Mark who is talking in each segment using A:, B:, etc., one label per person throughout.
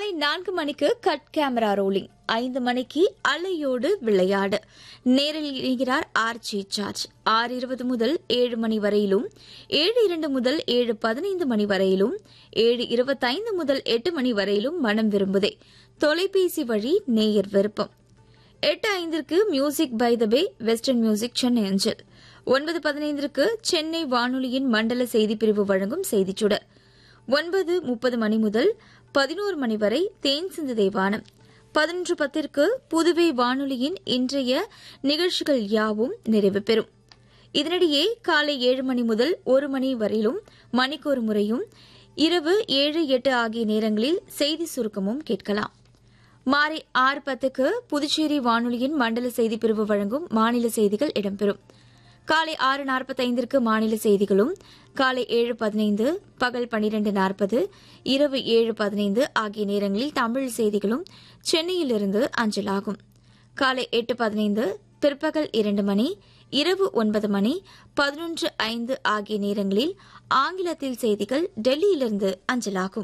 A: மாலை நான்கு மணிக்கு கட் கேமரா ரோலிங் ஐந்து மணிக்கு அலையோடு விளையாடு நேரில் இணைகிறார் ஆர் ஜி சார்ஜ் ஆறு இருபது முதல் ஏழு மணி வரையிலும் ஏழு இரண்டு முதல் ஏழு பதினைந்து மணி வரையிலும் ஏழு இருபத்தைந்து முதல் எட்டு மணி வரையிலும் மனம் விரும்புதே தொலைபேசி வழி நேயர் விருப்பம் எட்டு ஐந்திற்கு music by the bay western music Chennai அஞ்சல் ஒன்பது பதினைந்திற்கு சென்னை வானொலியின் மண்டல செய்திப் பிரிவு வழங்கும் செய்திச் சுடர் ஒன்பது முப்பது மணி முதல் பதினோரு மணி வரை தேன் சிந்து தேவானம் பதினொன்று பத்திற்கு புதுவை வானொலியின் இன்றைய நிகழ்ச்சிகள் யாவும் நிறைவு பெறும் இதனிடையே காலை ஏழு மணி முதல் ஒரு மணி வரையிலும் மணிக்கொரு முறையும் இரவு ஏழு எட்டு ஆகிய நேரங்களில் செய்தி சுருக்கமும் கேட்கலாம் மாலை ஆறு பத்துக்கு புதுச்சேரி வானொலியின் மண்டல செய்திப் பிரிவு வழங்கும் மாநில செய்திகள் இடம்பெறும் காலை ஆறு நாற்பத்தைந்திற்கு மாநில செய்திகளும் காலை ஏழு பதினைந்து பகல் பனிரெண்டு நாற்பது இரவு ஏழு பதினைந்து ஆகிய நேரங்களில் தமிழ் செய்திகளும் சென்னையிலிருந்து அஞ்சலாகும் காலை எட்டு பதினைந்து பிற்பகல் இரண்டு மணி இரவு ஒன்பது மணி பதினொன்று ஐந்து ஆகிய நேரங்களில் ஆங்கிலத்தில் செய்திகள் டெல்லியிலிருந்து அஞ்சலாகும்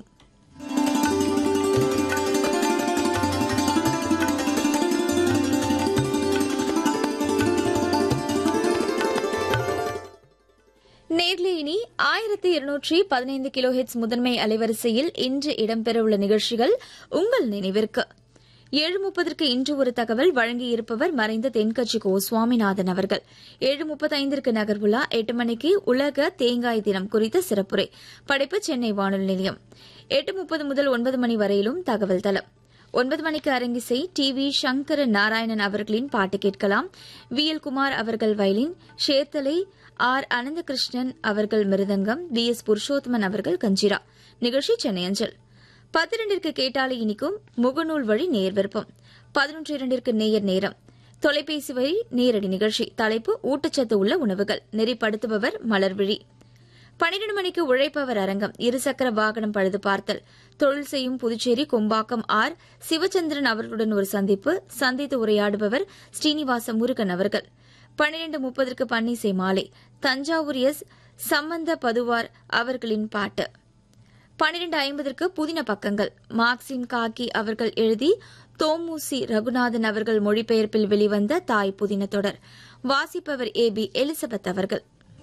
A: நேர்ல இனி ஆயிரத்தி இருநூற்றி பதினைந்து கிலோ ஹெட்ஸ் முதன்மை அலைவரிசையில் இன்று இடம்பெறவுள்ள நிகழ்ச்சிகள் உங்கள் நினைவிற்கு ஏழு முப்பதற்கு இன்று ஒரு தகவல் வழங்கியிருப்பவர் மறைந்த தென்கட்சி கோ சுவாமிநாதன் அவர்கள் ஏழு முப்பத்தைந்திற்கு நகர்வுலா எட்டு மணிக்கு உலக தேங்காய் தினம் குறித்த சிறப்புரை படைப்பு சென்னை வானொலி நிலையம் எட்டு முப்பது முதல் ஒன்பது மணி வரையிலும் தகவல் தளம் ஒன்பது மணிக்கு அரங்கிசை டி வி சங்கர நாராயணன் அவர்களின் பாட்டு கேட்கலாம் வி எல் குமார் அவர்கள் வயலின் ஷேர்தலை ஆர் அனந்தகிருஷ்ணன் அவர்கள் மிருதங்கம் வி எஸ் புருஷோத்தமன் அவர்கள் கஞ்சிரா நிகழ்ச்சி சென்னை அஞ்சல் பத்திரண்டிற்கு கேட்டாலே இனிக்கும் முகநூல் வழி நேர் விருப்பம் பதினொன்று இரண்டிற்கு நேயர் நேரம் தொலைபேசி வழி நேரடி நிகழ்ச்சி தலைப்பு ஊட்டச்சத்து உள்ள உணவுகள் நெறிப்படுத்துபவர் மலர்விழி பனிரெண்டு மணிக்கு உழைப்பவர் அரங்கம் இருசக்கர வாகனம் பழுது பார்த்தல் தொழில் செய்யும் புதுச்சேரி கொம்பாக்கம் ஆர் சிவச்சந்திரன் அவர்களுடன் ஒரு சந்திப்பு சந்தித்து உரையாடுபவர் ஸ்ரீனிவாச முருகன் அவர்கள் பன்னிரண்டு முப்பதற்கு பன்னிசை மாலை தஞ்சாவூர் எஸ் சம்பந்த பதுவார் அவர்களின் பாட்டு பன்னிரண்டு ஐம்பதற்கு புதின பக்கங்கள் மார்க்சிம் காக்கி அவர்கள் எழுதி தோமுசி ரகுநாதன் அவர்கள் மொழிபெயர்ப்பில் வெளிவந்த தாய் புதின தொடர் வாசிப்பவர் ஏ பி எலிசபெத் அவர்கள்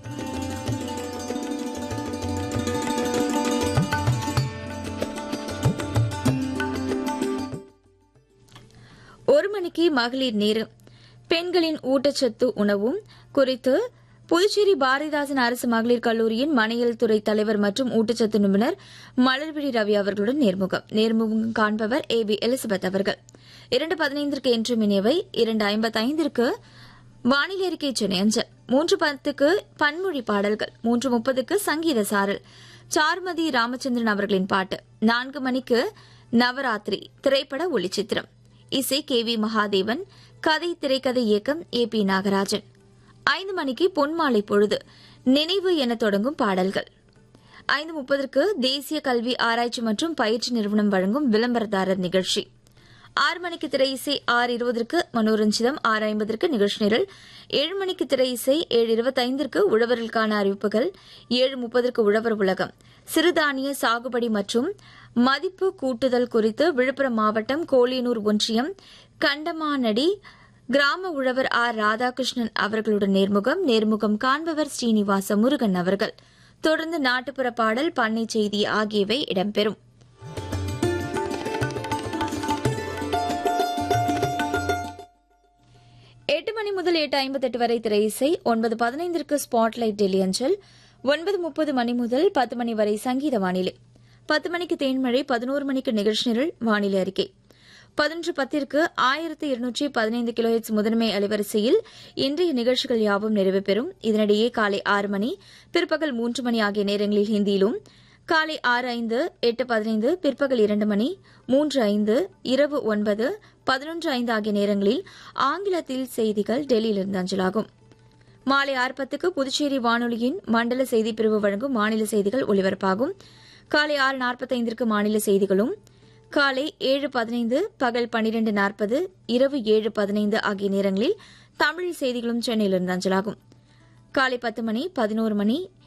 A: ஒரு மணிக்கு மகளிர் நேரம் பெண்களின் ஊட்டச்சத்து உணவும் குறித்து புதுச்சேரி பாரதிதாசன் அரசு மகளிர் கல்லூரியின் மனையல் துறை தலைவர் மற்றும் ஊட்டச்சத்து நிபுணர் மலர்விழி ரவி அவர்களுடன் நேர்முகம் நேர்முகம் காண்பவர் ஏ பி எலிசபெத் அவர்கள் இரண்டு பதினைந்திற்கு என்று மினியவை இரண்டு ஐம்பத்தைந்திற்கு வானிலை அறிக்கை சென்னை அஞ்சல் மூன்று பத்துக்கு பன்மொழி பாடல்கள் மூன்று முப்பதுக்கு சங்கீத சாரல் சார்மதி ராமச்சந்திரன் அவர்களின் பாட்டு நான்கு மணிக்கு நவராத்திரி திரைப்பட ஒளிச்சித்திரம் இசை கே வி மகாதேவன் கதை திரைக்கதை இயக்கம் ஏ பி நாகராஜன் ஐந்து மணிக்கு பொன்மாலை பொழுது நினைவு என தொடங்கும் பாடல்கள் ஐந்து முப்பதற்கு தேசிய கல்வி ஆராய்ச்சி மற்றும் பயிற்சி நிறுவனம் வழங்கும் விளம்பரதாரர் நிகழ்ச்சி ஆறு மணிக்கு திரை இசை ஆறு இருபதற்கு மனோரஞ்சிதம் ஆறு ஐம்பதற்கு நிகழ்ச்சி நிரல் ஏழு மணிக்கு திரை இசை ஏழு இருபத்தைந்திற்கு உழவர்களுக்கான அறிவிப்புகள் ஏழு முப்பதற்கு உழவர் உலகம் சிறுதானிய சாகுபடி மற்றும் மதிப்பு கூட்டுதல் குறித்து விழுப்புரம் மாவட்டம் கோலியனூர் ஒன்றியம் கண்டமானடி கிராம உழவர் ஆர் ராதாகிருஷ்ணன் அவர்களுடன் நேர்முகம் நேர்முகம் காண்பவர் ஸ்ரீனிவாச முருகன் அவர்கள் தொடர்ந்து நாட்டுப்புற பாடல் பண்ணை செய்தி ஆகியவை இடம்பெறும் எட்டு மணி முதல் எட்டு ஐம்பத்தெட்டு வரை திரை இசை ஒன்பது பதினைந்திற்கு ஸ்பாட்லைட் டெல்லி அஞ்சல் ஒன்பது முப்பது மணி முதல் பத்து மணி வரை சங்கீத வானிலை பத்து மணிக்கு தேன்மழை பதினோரு மணிக்கு நிகழ்ச்சி நிரல் வானிலை அறிக்கை பதினொன்று பத்திற்கு ஆயிரத்தி இருநூற்றி பதினைந்து கிலோஹெட்ஸ் முதன்மை அலைவரிசையில் இன்றைய நிகழ்ச்சிகள் யாவும் நிறைவு பெறும் இதனிடையே காலை ஆறு மணி பிற்பகல் மூன்று மணி ஆகிய நேரங்களில் ஹிந்தியிலும் காலை ஆறு ஐந்து எட்டு பதினைந்து பிற்பகல் இரண்டு மணி மூன்று ஐந்து இரவு ஒன்பது பதினொன்று ஐந்து ஆகிய நேரங்களில் ஆங்கிலத்தில் செய்திகள் டெல்லியிலிருந்து அஞ்சலாகும் மாலை ஆறு பத்துக்கு புதுச்சேரி வானொலியின் மண்டல செய்திப் பிரிவு வழங்கும் மாநில செய்திகள் ஒலிபரப்பாகும் காலை ஆறு நாற்பத்தைந்திற்கு மாநில செய்திகளும் காலை ஏழு பதினைந்து பகல் பன்னிரண்டு நாற்பது இரவு ஏழு பதினைந்து ஆகிய நேரங்களில் தமிழ் செய்திகளும் சென்னையிலிருந்து அஞ்சலாகும் காலை பத்து மணி பதினோரு மணி